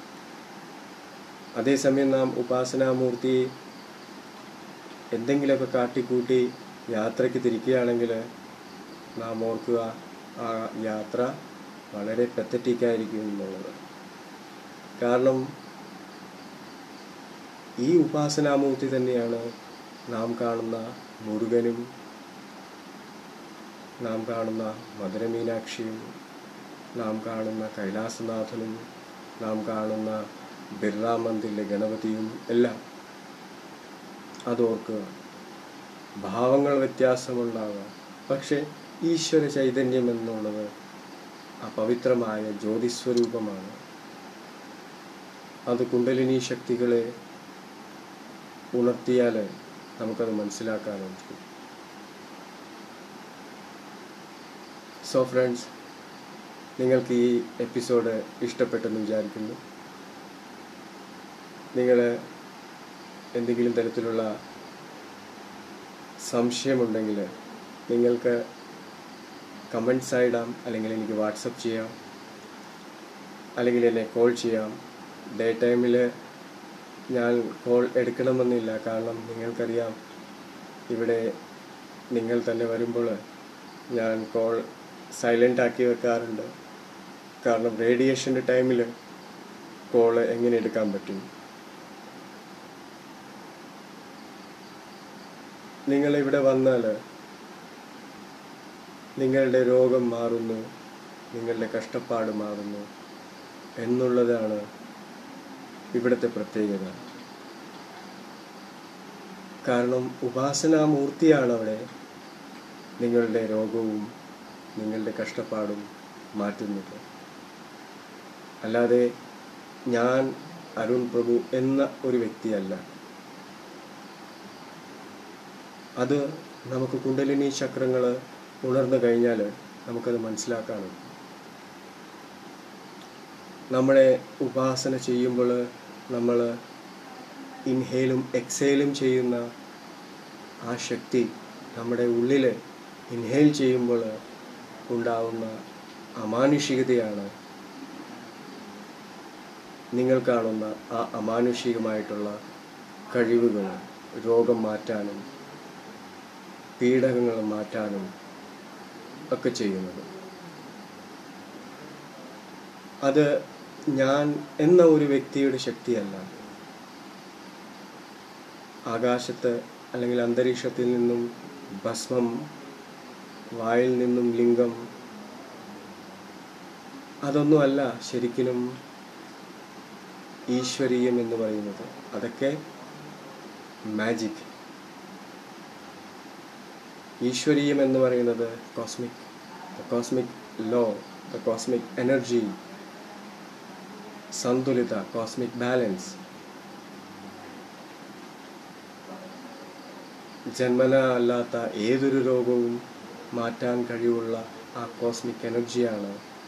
അതേസമയം നാം ഉപാസനാമൂർത്തി എന്തെങ്കിലുമൊക്കെ കാട്ടിക്കൂട്ടി യാത്രയ്ക്ക് തിരിക്കുകയാണെങ്കിൽ നാം ഓർക്കുക ആ യാത്ര വളരെ പെത്തറ്റിക്കായിരിക്കും എന്നുള്ളത് കാരണം ഈ ഉപാസനാമൂർത്തി തന്നെയാണ് നാം കാണുന്ന മുരുകനും നാം കാണുന്ന മധുരമീനാക്ഷിയും നാം കാണുന്ന കൈലാസനാഥനും നാം കാണുന്ന ബിർള മന്ദിറിലെ ഗണപതിയും എല്ലാം അതോർക്കുക ഭാവങ്ങൾ വ്യത്യാസമുണ്ടാകാം പക്ഷെ ഈശ്വര ചൈതന്യം എന്നുള്ളത് ആ പവിത്രമായ ജ്യോതിസ്വരൂപമാണ് അത് കുണ്ടലിനി ശക്തികളെ ഉണർത്തിയാൽ നമുക്കത് മനസ്സിലാക്കാനായിരിക്കും സോ ഫ്രണ്ട്സ് നിങ്ങൾക്ക് ഈ എപ്പിസോഡ് ഇഷ്ടപ്പെട്ടെന്ന് വിചാരിക്കുന്നു നിങ്ങൾ എന്തെങ്കിലും തരത്തിലുള്ള സംശയമുണ്ടെങ്കിൽ നിങ്ങൾക്ക് കമൻസ് ഇടാം അല്ലെങ്കിൽ എനിക്ക് വാട്സപ്പ് ചെയ്യാം അല്ലെങ്കിൽ എന്നെ കോൾ ചെയ്യാം ഡേ ടൈമിൽ ഞാൻ കോൾ എടുക്കണമെന്നില്ല കാരണം നിങ്ങൾക്കറിയാം ഇവിടെ നിങ്ങൾ തന്നെ വരുമ്പോൾ ഞാൻ കോൾ സൈലൻ്റ് ആക്കി വെക്കാറുണ്ട് കാരണം റേഡിയേഷൻ്റെ ടൈമിൽ കോൾ എങ്ങനെ എടുക്കാൻ പറ്റും നിങ്ങളിവിടെ വന്നാൽ നിങ്ങളുടെ രോഗം മാറുന്നു നിങ്ങളുടെ കഷ്ടപ്പാട് മാറുന്നു എന്നുള്ളതാണ് ഇവിടുത്തെ പ്രത്യേകത കാരണം ഉപാസനാമൂർത്തിയാണ് അവിടെ നിങ്ങളുടെ രോഗവും നിങ്ങളുടെ കഷ്ടപ്പാടും മാറ്റുന്നത് അല്ലാതെ ഞാൻ അരുൺ പ്രഭു എന്ന ഒരു വ്യക്തിയല്ല അത് നമുക്ക് കുണ്ടലിനി ചക്രങ്ങൾ ഉണർന്നു കഴിഞ്ഞാൽ നമുക്കത് മനസ്സിലാക്കാനും നമ്മളെ ഉപാസന ചെയ്യുമ്പോൾ നമ്മൾ ഇൻഹേലും എക്സേലും ചെയ്യുന്ന ആ ശക്തി നമ്മുടെ ഉള്ളിൽ ഇൻഹേൽ ചെയ്യുമ്പോൾ ഉണ്ടാവുന്ന അമാനുഷികതയാണ് നിങ്ങൾ കാണുന്ന ആ അമാനുഷികമായിട്ടുള്ള കഴിവുകൾ രോഗം മാറ്റാനും പീഡകങ്ങൾ മാറ്റാനും ഒക്കെ ചെയ്യുന്നത് അത് ഞാൻ എന്ന ഒരു വ്യക്തിയുടെ ശക്തിയല്ല ആകാശത്ത് അല്ലെങ്കിൽ അന്തരീക്ഷത്തിൽ നിന്നും ഭസ്മം വായിൽ നിന്നും ലിംഗം അതൊന്നുമല്ല ശരിക്കും ഈശ്വരീയം എന്ന് പറയുന്നത് അതൊക്കെ മാജിക് ഈശ്വരീയം എന്ന് പറയുന്നത് cosmic the cosmic law the cosmic energy സന്തുലിത കോസ്മിക് ബാലൻസ് ജന്മന അല്ലാത്ത ഏതൊരു രോഗവും മാറ്റാൻ കഴിവുള്ള ആ കോസ്മിക് എനർജിയാണ്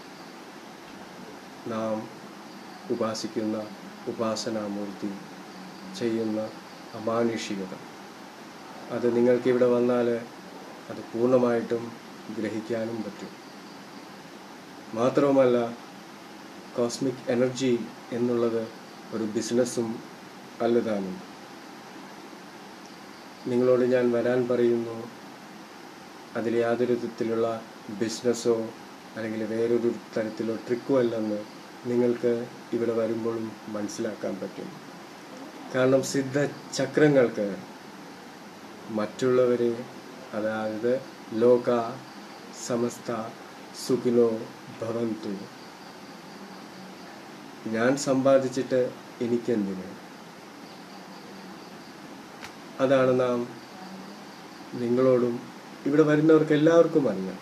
നാം ഉപാസിക്കുന്ന ഉപാസനാമൂർത്തി ചെയ്യുന്ന അമാനുഷികത അത് നിങ്ങൾക്കിവിടെ വന്നാൽ അത് പൂർണ്ണമായിട്ടും ഗ്രഹിക്കാനും പറ്റും മാത്രവുമല്ല കോസ്മിക് എനർജി എന്നുള്ളത് ഒരു ബിസിനസ്സും അല്ലതാനും നിങ്ങളോട് ഞാൻ വരാൻ പറയുന്നു അതിൽ യാതൊരു വിധത്തിലുള്ള ബിസിനസ്സോ അല്ലെങ്കിൽ വേറൊരു തരത്തിലോ ട്രിക്കോ അല്ലെന്ന് നിങ്ങൾക്ക് ഇവിടെ വരുമ്പോഴും മനസ്സിലാക്കാൻ പറ്റും കാരണം സിദ്ധ ചക്രങ്ങൾക്ക് മറ്റുള്ളവരെ അതായത് ലോക സമസ്ത സുഖിനോ ഭവന്തു ഞാൻ സമ്പാദിച്ചിട്ട് എനിക്കെന്തിന് അതാണ് നാം നിങ്ങളോടും ഇവിടെ വരുന്നവർക്ക് എല്ലാവർക്കും അറിയാം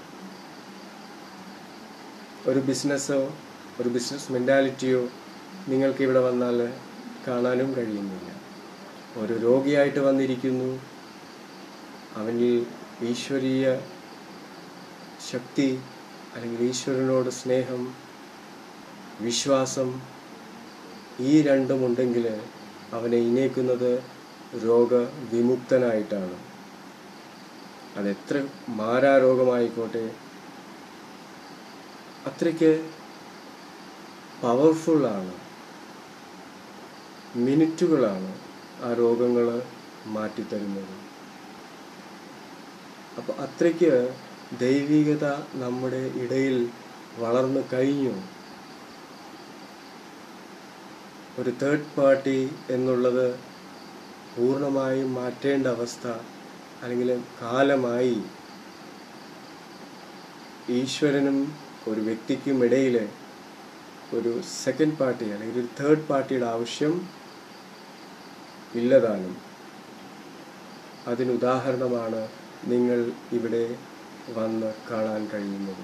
ഒരു ബിസിനസ്സോ ഒരു ബിസിനസ് മെൻറ്റാലിറ്റിയോ നിങ്ങൾക്ക് ഇവിടെ വന്നാൽ കാണാനും കഴിയുന്നില്ല ഒരു രോഗിയായിട്ട് വന്നിരിക്കുന്നു അവനിൽ ഈശ്വരീയ ശക്തി അല്ലെങ്കിൽ ഈശ്വരനോട് സ്നേഹം വിശ്വാസം ഈ രണ്ടും ഉണ്ടെങ്കിൽ അവനെ ഇനേക്കുന്നത് രോഗവിമുക്തനായിട്ടാണ് അതെത്ര മാരാരോഗമായിക്കോട്ടെ അത്രയ്ക്ക് പവർഫുള്ളാണ് മിനിറ്റുകളാണ് ആ രോഗങ്ങൾ മാറ്റിത്തരുന്നത് അപ്പോൾ അത്രയ്ക്ക് ദൈവികത നമ്മുടെ ഇടയിൽ വളർന്നു കഴിഞ്ഞു ഒരു തേർഡ് പാർട്ടി എന്നുള്ളത് പൂർണ്ണമായും മാറ്റേണ്ട അവസ്ഥ അല്ലെങ്കിൽ കാലമായി ഈശ്വരനും ഒരു വ്യക്തിക്കും ഇടയിൽ ഒരു സെക്കൻഡ് പാർട്ടി അല്ലെങ്കിൽ ഒരു തേർഡ് പാർട്ടിയുടെ ആവശ്യം ഇല്ലതാനും അതിനുദാഹരണമാണ് നിങ്ങൾ ഇവിടെ വന്ന് കാണാൻ കഴിയുന്നത്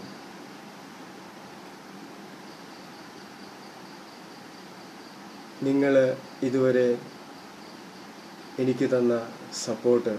നിങ്ങൾ ഇതുവരെ എനിക്ക് തന്ന സപ്പോർട്ട്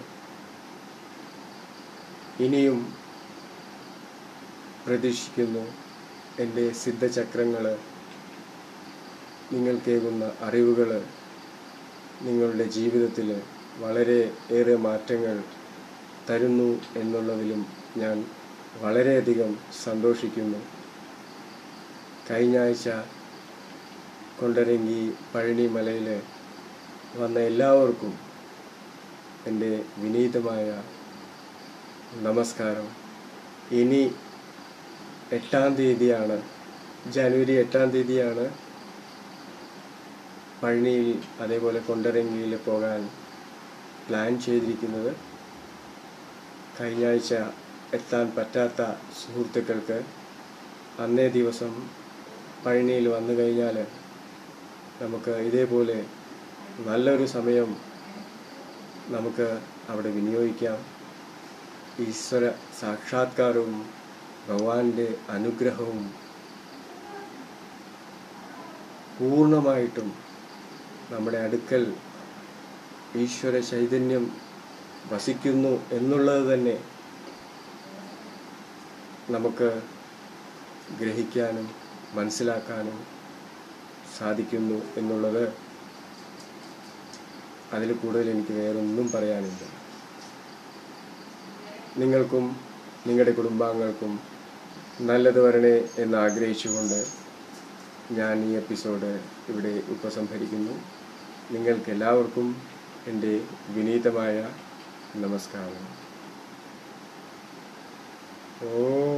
ഇനിയും പ്രതീക്ഷിക്കുന്നു എൻ്റെ സിദ്ധചക്രങ്ങൾ നിങ്ങൾക്കേകുന്ന അറിവുകൾ നിങ്ങളുടെ ജീവിതത്തിൽ വളരെ ഏറെ മാറ്റങ്ങൾ തരുന്നു എന്നുള്ളതിലും ഞാൻ വളരെയധികം സന്തോഷിക്കുന്നു കഴിഞ്ഞ ആഴ്ച കൊണ്ടരങ്കി പഴനി മലയിൽ വന്ന എല്ലാവർക്കും എൻ്റെ വിനീതമായ നമസ്കാരം ഇനി എട്ടാം തീയതിയാണ് ജനുവരി എട്ടാം തീയതിയാണ് പഴനിയിൽ അതേപോലെ കൊണ്ടരങ്കിയിൽ പോകാൻ പ്ലാൻ ചെയ്തിരിക്കുന്നത് കഴിഞ്ഞ ആഴ്ച എത്താൻ പറ്റാത്ത സുഹൃത്തുക്കൾക്ക് അന്നേ ദിവസം പഴനിയിൽ വന്നു കഴിഞ്ഞാൽ നമുക്ക് ഇതേപോലെ നല്ലൊരു സമയം നമുക്ക് അവിടെ വിനിയോഗിക്കാം ഈശ്വര സാക്ഷാത്കാരവും ഭഗവാന്റെ അനുഗ്രഹവും പൂർണ്ണമായിട്ടും നമ്മുടെ അടുക്കൽ ഈശ്വര ചൈതന്യം വസിക്കുന്നു എന്നുള്ളത് തന്നെ നമുക്ക് ഗ്രഹിക്കാനും മനസ്സിലാക്കാനും സാധിക്കുന്നു എന്നുള്ളത് അതിൽ കൂടുതൽ എനിക്ക് വേറൊന്നും പറയാനില്ല നിങ്ങൾക്കും നിങ്ങളുടെ കുടുംബാംഗങ്ങൾക്കും നല്ലത് വരണേ എന്ന് ആഗ്രഹിച്ചുകൊണ്ട് ഞാൻ ഈ എപ്പിസോഡ് ഇവിടെ ഉപസംഹരിക്കുന്നു നിങ്ങൾക്ക് എല്ലാവർക്കും എൻ്റെ വിനീതമായ നമസ്കാരം ഓ